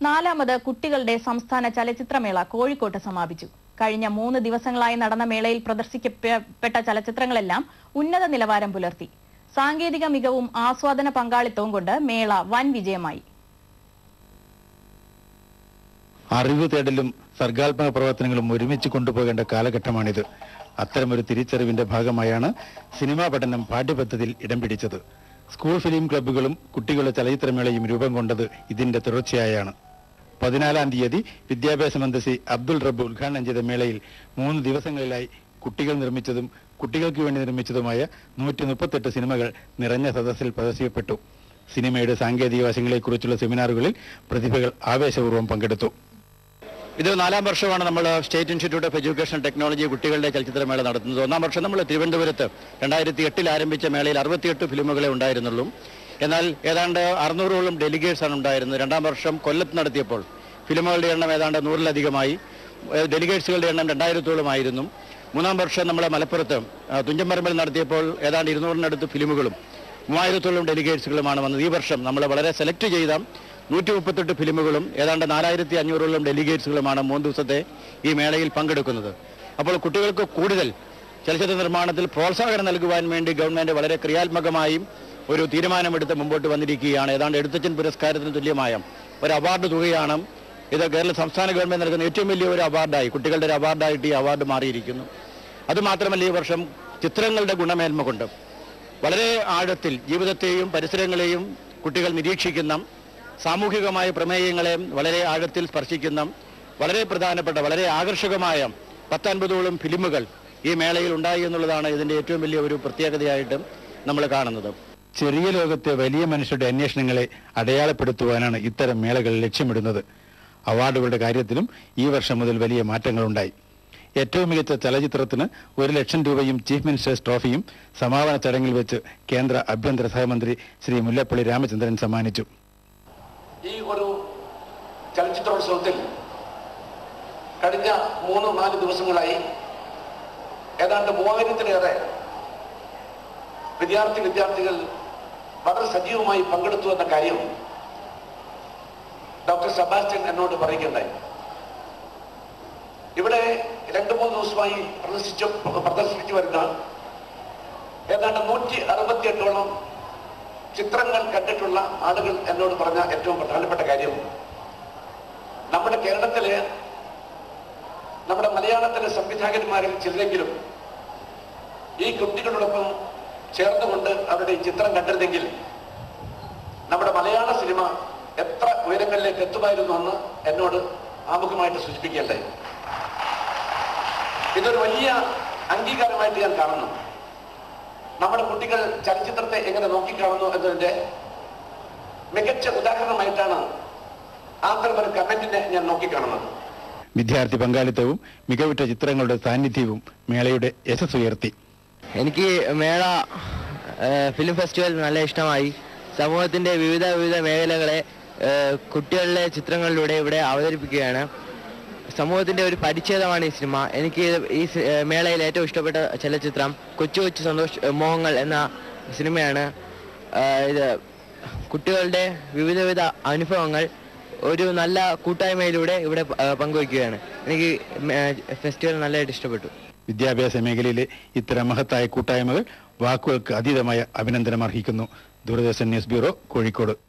നാലാമത് കുട്ടികളുടെ സംസ്ഥാന ചലച്ചിത്രമേള കോഴിക്കോട്ട് സമാപിച്ചു കഴിഞ്ഞ മൂന്ന് ദിവസങ്ങളായി നടന്ന മേളയിൽ പ്രദർശിക്കപ്പെട്ട ചലച്ചിത്രങ്ങളെല്ലാം ഉന്നത നിലവാരം പുലർത്തി സാങ്കേതിക മികവും ആസ്വാദന പങ്കാളിത്തവും കൊണ്ട് മേള വൻ വിജയമായി അറിവ് തേടലും സർഗാത്മക പ്രവർത്തനങ്ങളും ഒരുമിച്ച് കൊണ്ടുപോകേണ്ട കാലഘട്ടമാണിത് അത്തരമൊരു തിരിച്ചറിവിന്റെ ഭാഗമായാണ് സിനിമാ പഠനം പാഠ്യപദ്ധതിയിൽ ഇടം പിടിച്ചത് സ്കൂൾ ഫിലിം ക്ലബ്ബുകളും കുട്ടികളുടെ ചലച്ചിത്രമേളയും രൂപം കൊണ്ടത് ഇതിന്റെ തുടർച്ചയായാണ് പതിനാലാം തീയതി വിദ്യാഭ്യാസ മന്ത്രി അബ്ദുൾ റബ്ബ് ഉദ്ഘാടനം ചെയ്ത മേളയിൽ മൂന്ന് ദിവസങ്ങളിലായി കുട്ടികൾ നിർമ്മിച്ചതും കുട്ടികൾക്ക് വേണ്ടി നിർമ്മിച്ചതുമായ നൂറ്റി മുപ്പത്തെട്ട് സിനിമകൾ നിറഞ്ഞ സദസ്സിൽ പ്രദർശിക്കപ്പെട്ടു സിനിമയുടെ സാങ്കേതിക വശങ്ങളെക്കുറിച്ചുള്ള സെമിനാറുകളിൽ പ്രതിഭകൾ ആവേശപൂർവ്വം പങ്കെടുത്തു ഇത് നാലാം വർഷമാണ് നമ്മൾ state institute of education technology കുട്ടികളുടെ ചലച്ചിത്രമേള നടത്തുന്നത് ഒന്നാം വർഷം നമ്മൾ തിരുവനന്തപുരത്ത് രണ്ടായിരത്തി എട്ടിൽ ആരംഭിച്ച മേളയിൽ അറുപത്തിയെട്ട് ഫിലിമുകളെ ഉണ്ടായിരുന്നുള്ളൂ എന്നാൽ ഏതാണ്ട് അറുന്നൂറോളം ഡെലിഗേറ്റ്സ് ആണ് ഉണ്ടായിരുന്നത് രണ്ടാം വർഷം കൊല്ലത്ത് നടത്തിയപ്പോൾ ഫിലിമുകളുടെ എണ്ണം ഏതാണ്ട് നൂറിലധികമായി ഏഹ് ഡെലിഗേറ്റ്സുകളുടെ എണ്ണം രണ്ടായിരത്തോളമായിരുന്നു മൂന്നാം വർഷം നമ്മൾ മലപ്പുറത്ത് ആ, തുഞ്ചൻപറമ്പിൽ നടത്തിയപ്പോൾ ഏതാണ്ട് ഇരുന്നൂറിനടുത്ത് ഫിലിമുകളും മൂവായിരത്തോളം ഡെലിഗേറ്റ്സുകളുമാണ് വന്നത് ഈ വർഷം നമ്മൾ വളരെ സെലക്ട് ചെയ്ത നൂറ്റി മുപ്പത്തെട്ട് ഫിലിമുകളും ഏതാണ്ട് നാലായിരത്തി അഞ്ഞൂറോളം ഡെലിഗേറ്റ്സുകളുമാണ് മൂന്ന് ദിവസത്തെ ഈ മേളയിൽ പങ്കെടുക്കുന്നത് അപ്പോൾ കുട്ടികൾക്ക് കൂടുതൽ ചലച്ചിത്ര നിർമ്മാണത്തിൽ പ്രോത്സാഹനം നൽകുവാൻ വേണ്ടി ഗവൺമെന്റ് വളരെ ക്രിയാത്മകമായും ഒരു തീരുമാനമെടുത്ത് മുമ്പോട്ട് വന്നിരിക്കുകയാണ് ഏതാണ്ട് എഴുത്തച്ഛൻ പുരസ്കാരത്തിന് തുല്യമായ ഒരു അവാർഡ് തുകയാണ് ഇത് കേരള സംസ്ഥാന ഗവൺമെന്റ് നൽകുന്ന ഏറ്റവും വലിയ ഒരു അവാർഡായി കുട്ടികളുടെ ഒരു അവാർഡായിട്ട് ഈ അവാർഡ് മാറിയിരിക്കുന്നു അതുമാത്രമല്ല ഈ വർഷം ചിത്രങ്ങളുടെ ഗുണമേന്മ കൊണ്ട് വളരെ ആഴത്തിൽ ജീവിതത്തെയും പരിസരങ്ങളെയും കുട്ടികൾ നിരീക്ഷിക്കുന്ന സാമൂഹികമായ പ്രമേയങ്ങളെ വളരെ ആഴത്തിൽ സ്പർശിക്കുന്ന വളരെ പ്രധാനപ്പെട്ട വളരെ ആകർഷകമായ പത്തൊൻപതോളം ഫിലിമുകൾ ഈ മേളയിൽ ഉണ്ടായി എന്നുള്ളതാണ് ഇതിന്റെ ഏറ്റവും വലിയ ഒരു പ്രത്യേകതയായിട്ട് നമ്മൾ കാണുന്നത് ചെറിയ ലോകത്തെ വലിയ മനുഷ്യരുടെ അന്വേഷണങ്ങളെ അടയാളപ്പെടുത്തുവാനാണ് ഇത്തരം മേളകൾ ലക്ഷ്യമിടുന്നത് അവാർഡുകളുടെ കാര്യത്തിലും ഈ വർഷം മുതൽ വലിയ മാറ്റങ്ങളുണ്ടായി ഏറ്റവും മികച്ച ചലച്ചിത്രത്തിന് ഒരു ലക്ഷം രൂപയും ചീഫ് മിനിസ്റ്റേഴ്സ് ട്രോഫിയും സമാപന ചടങ്ങിൽ വെച്ച് കേന്ദ്ര ആഭ്യന്തര സഹമന്ത്രി ശ്രീ മുല്ലപ്പള്ളി രാമചന്ദ്രൻ സമ്മാനിച്ചു ഈ ഒരു ചലച്ചിത്രോത്സവത്തിൽ കഴിഞ്ഞ മൂന്ന് നാല് ദിവസങ്ങളായി ഏതാണ്ട് മൂവായിരത്തിലേറെ വിദ്യാർത്ഥി വിദ്യാർത്ഥികൾ വളരെ സജീവമായി പങ്കെടുത്തു എന്ന കാര്യം ഡോക്ടർ സെബാസ്റ്റ്യൻ എന്നോട് പറയുകയുണ്ടായി ഇവിടെ രണ്ടു മൂന്ന് ദിവസമായി പ്രദർശിച്ചു പ്രദർശിപ്പിച്ചു വരുന്ന ഏതാണ്ട് നൂറ്റി അറുപത്തിയെട്ടോളം ചിത്രങ്ങൾ കണ്ടിട്ടുള്ള ആളുകൾ എന്നോട് പറഞ്ഞ ഏറ്റവും പ്രധാനപ്പെട്ട കാര്യം നമ്മുടെ കേരളത്തിലെ നമ്മുടെ മലയാളത്തിലെ സംവിധായകന്മാരിൽ ചിലരെങ്കിലും ഈ കുട്ടികളോടൊപ്പം ചേർന്നുകൊണ്ട് അവരുടെ ഈ ചിത്രം കണ്ടിരുന്നെങ്കിൽ നമ്മുടെ മലയാള സിനിമ എത്ര ഉയരങ്ങളിലേക്ക് എത്തുമായിരുന്നു എന്ന് എന്നോട് ആമുഖമായിട്ട് സൂചിപ്പിക്കുകയുണ്ടായി ഇതൊരു വലിയ അംഗീകാരമായിട്ട് ഞാൻ കാണുന്നു നമ്മുടെ കുട്ടികൾ ചലച്ചിത്രത്തെ എങ്ങനെ നോക്കിക്കാണുന്നു എന്നതിന്റെ മികച്ച ഉദാഹരണമായിട്ടാണ് അത്തരമൊരു കമന്റിനെ ഞാൻ നോക്കിക്കാണുന്നത് വിദ്യാർത്ഥി പങ്കാളിത്തവും മികവുറ്റ ചിത്രങ്ങളുടെ സാന്നിധ്യവും മേളയുടെ യശസ് ഉയർത്തി എനിക്ക് മേള ഏഹ്, ഫിലിം ഫെസ്റ്റിവൽ നല്ല ഇഷ്ടമായി സമൂഹത്തിന്റെ വിവിധ വിവിധ മേഖലകളെ ഏഹ്, കുട്ടികളുടെ ചിത്രങ്ങളിലൂടെ ഇവിടെ അവതരിപ്പിക്കുകയാണ് സമൂഹത്തിന്റെ ഒരു പരിച്ഛേദമാണ് ഈ സിനിമ എനിക്ക് ഇത് ഈ സി- ഏഹ്, മേളയിൽ ഏറ്റവും ഇഷ്ടപ്പെട്ട ചലച്ചിത്രം കൊച്ചു കൊച്ചു സന്തോഷ് ഏഹ്, മോഹങ്ങൾ എന്ന സിനിമയാണ് ഏഹ്, ഇത് കുട്ടികളുടെ വിവിധ വിധ അനുഭവങ്ങൾ ഒരു നല്ല കൂട്ടായ്മയിലൂടെ ഇവിടെ ഏഹ്, പങ്കുവയ്ക്കുകയാണ് എനിക്ക് മേ- ഫെസ്റ്റിവൽ നല്ലതായിട്ട് ഇഷ്ടപ്പെട്ടു വിദ്യാഭ്യാസ മേഖലയിലെ ഇത്തരം മഹത്തായ കൂട്ടായ്മകൾ വാക്കുകൾക്ക് അതീതമായ അഭിനന്ദനം അർഹിക്കുന്നു ദൂരദർശൻ ന്യൂസ് ബ്യൂറോ കോഴിക്കോട്